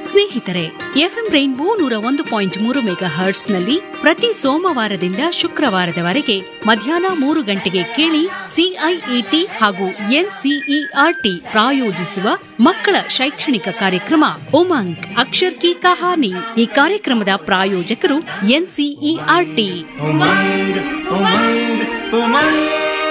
ಸ್ನೇಹಿತರೆ FM rainbow ನೂರ ಒಂದು ಪಾಯಿಂಟ್ ಮೂರು ಮೆಗಾ ಹರ್ಟ್ಸ್ನಲ್ಲಿ ಪ್ರತಿ ಸೋಮವಾರದಿಂದ ಶುಕ್ರವಾರದವರೆಗೆ ಮಧ್ಯಾಹ್ನ ಮೂರು ಗಂಟೆಗೆ ಕೇಳಿ ಸಿಐಇಟಿ ಹಾಗೂ ಎನ್ಸಿಇಆರ್ಟಿ ಪ್ರಾಯೋಜಿಸುವ ಮಕ್ಕಳ ಶೈಕ್ಷಣಿಕ ಕಾರ್ಯಕ್ರಮ ಉಮಂಗ್ ಅಕ್ಷರ್ ಕಿ ಕಹಾನಿ ಈ ಕಾರ್ಯಕ್ರಮದ ಪ್ರಾಯೋಜಕರು ಎನ್ಸಿಇಆರ್ಟಿ ಉಮಂಗ್ ಉಮಂಗ್ ಉಮಂಗ್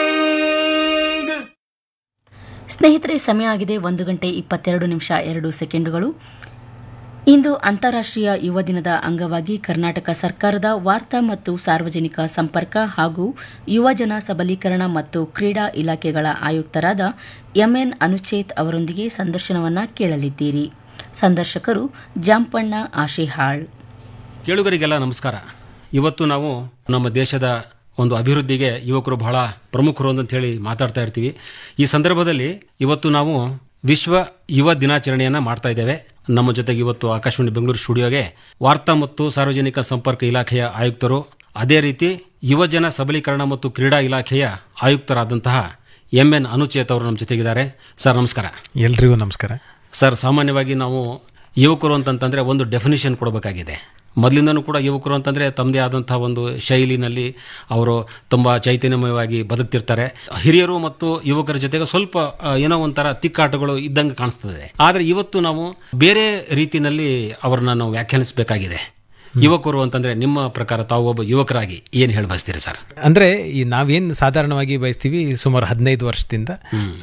ಸ್ನೇಹಿತರೆ ಸಮಯ ಆಗಿದೆ ಒಂದು ಗಂಟೆ ಇಪ್ಪತ್ತೆರಡು ನಿಮಿಷ ಎರಡು ಸೆಕೆಂಡುಗಳು ಇಂದು ಅಂತಾರಾಷ್ಟ್ರೀಯ ಯುವ ದಿನದ ಅಂಗವಾಗಿ ಕರ್ನಾಟಕ ಸರ್ಕಾರದ ವಾರ್ತಾ ಮತ್ತು ಸಾರ್ವಜನಿಕ ಸಂಪರ್ಕ ಹಾಗೂ ಯುವಜನ ಸಬಲೀಕರಣ ಮತ್ತು ಕ್ರೀಡಾ ಇಲಾಖೆಗಳ ಆಯುಕ್ತರಾದ ಎಂಎನ್ ಅನುಚೇತ್ ಅವರೊಂದಿಗೆ ಸಂದರ್ಶನವನ್ನ ಕೇಳಲಿದ್ದೀರಿ ಸಂದರ್ಶಕರು ಜಾಂಪಣ್ಣ ಆಶಿಹಾಳ್ ಕೇಳುಗರಿಗೆಲ್ಲ ನಮಸ್ಕಾರ ಇವತ್ತು ನಾವು ನಮ್ಮ ದೇಶದ ಒಂದು ಅಭಿವೃದ್ಧಿಗೆ ಯುವಕರು ಬಹಳ ಪ್ರಮುಖರು ಅಂತ ಹೇಳಿ ಮಾತಾಡ್ತಾ ಇರ್ತೀವಿ ಈ ಸಂದರ್ಭದಲ್ಲಿ ಇವತ್ತು ನಾವು ವಿಶ್ವ ಯುವ ದಿನಾಚರಣೆಯನ್ನ ಮಾಡ್ತಾ ಇದ್ದೇವೆ ನಮ್ಮ ಜೊತೆಗೆ ಇವತ್ತು ಆಕಾಶವಾಣಿ ಬೆಂಗಳೂರು ಸ್ಟುಡಿಯೋಗೆ ವಾರ್ತಾ ಮತ್ತು ಸಾರ್ವಜನಿಕ ಸಂಪರ್ಕ ಇಲಾಖೆಯ ಆಯುಕ್ತರು ಅದೇ ರೀತಿ ಯುವಜನ ಸಬಲೀಕರಣ ಮತ್ತು ಕ್ರೀಡಾ ಇಲಾಖೆಯ ಆಯುಕ್ತರಾದಂತಹ ಎಂ ಎನ್ ಅನುಚೇತ್ ಅವರು ನಮ್ಮ ಜೊತೆಗಿದ್ದಾರೆ ಸರ್ ನಮಸ್ಕಾರ ಎಲ್ರಿಗೂ ನಮಸ್ಕಾರ ಸರ್ ಸಾಮಾನ್ಯವಾಗಿ ನಾವು ಯುವಕರು ಅಂತಂತಂದ್ರೆ ಒಂದು ಡೆಫಿನಿಷನ್ ಕೊಡಬೇಕಾಗಿದೆ ಮೊದಲಿಂದನೂ ಕೂಡ ಯುವಕರು ಅಂತಂದ್ರೆ ತಮ್ಮದೇ ಆದಂತಹ ಒಂದು ಶೈಲಿನಲ್ಲಿ ಅವರು ತುಂಬಾ ಚೈತನ್ಯಮಯವಾಗಿ ಬದುಕ್ತಿರ್ತಾರೆ ಹಿರಿಯರು ಮತ್ತು ಯುವಕರ ಜೊತೆಗೆ ಸ್ವಲ್ಪ ಆ, ಏನೋ ಒಂಥರ ತಿಕ್ಕಾಟಗಳು ಇದ್ದಂಗೆ ಕಾಣಿಸ್ತದೆ ಆದ್ರೆ ಇವತ್ತು ನಾವು ಬೇರೆ ರೀತಿನಲ್ಲಿ ಅವರನ್ನ ನಾವು ವ್ಯಾಖ್ಯಾನಿಸಬೇಕಾಗಿದೆ ಯುವಕರು ಅಂತಂದ್ರೆ ನಿಮ್ಮ ಪ್ರಕಾರ ತಾವು ಒಬ್ಬ ಯುವಕರಾಗಿ ಏನ್ ಹೇಳಿ ಬಯಸ್ತೀರಿ ಸರ್ ಅಂದ್ರೆ ಈ ನಾವೇನ್ ಸಾಧಾರಣವಾಗಿ ಬಯಸ್ತೀವಿ ಸುಮಾರು ಹದಿನೈದು ವರ್ಷದಿಂದ